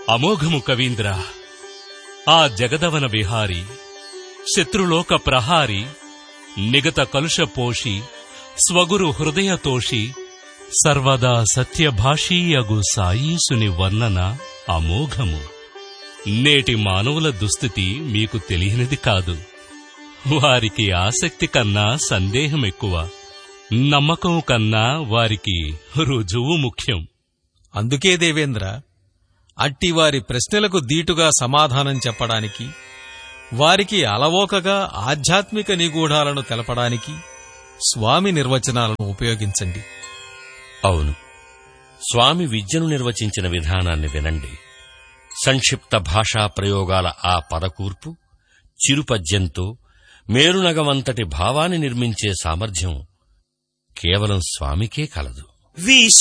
అమోఘము కవీంద్ర ఆ జగదవన విహారి శత్రులోక ప్రహారి నిగత కలుష పోషి స్వగురు హృదయతోషి సర్వదా సత్యభాషీయగు సాయీసుని వర్ణన అమోఘము నేటి మానవుల దుస్థితి మీకు తెలియనిది కాదు వారికి ఆసక్తి కన్నా సందేహం ఎక్కువ నమ్మకం కన్నా వారికి రుజువు ముఖ్యం అందుకే దేవేంద్ర అట్టి వారి ప్రశ్నలకు దీటుగా సమాధానం చెప్పడానికి వారికి అలవోకగా ఆధ్యాత్మిక నిగూఢాలను తెలపడానికి స్వామి నిర్వచనాలను ఉపయోగించండి అవును స్వామి విద్యను నిర్వచించిన విధానాన్ని వినండి సంక్షిప్త భాషా ప్రయోగాల ఆ పదకూర్పు చిరుపద్యంతో మేరునగమంతటి భావాన్ని నిర్మించే సామర్థ్యం కేవలం స్వామికే కలదు వి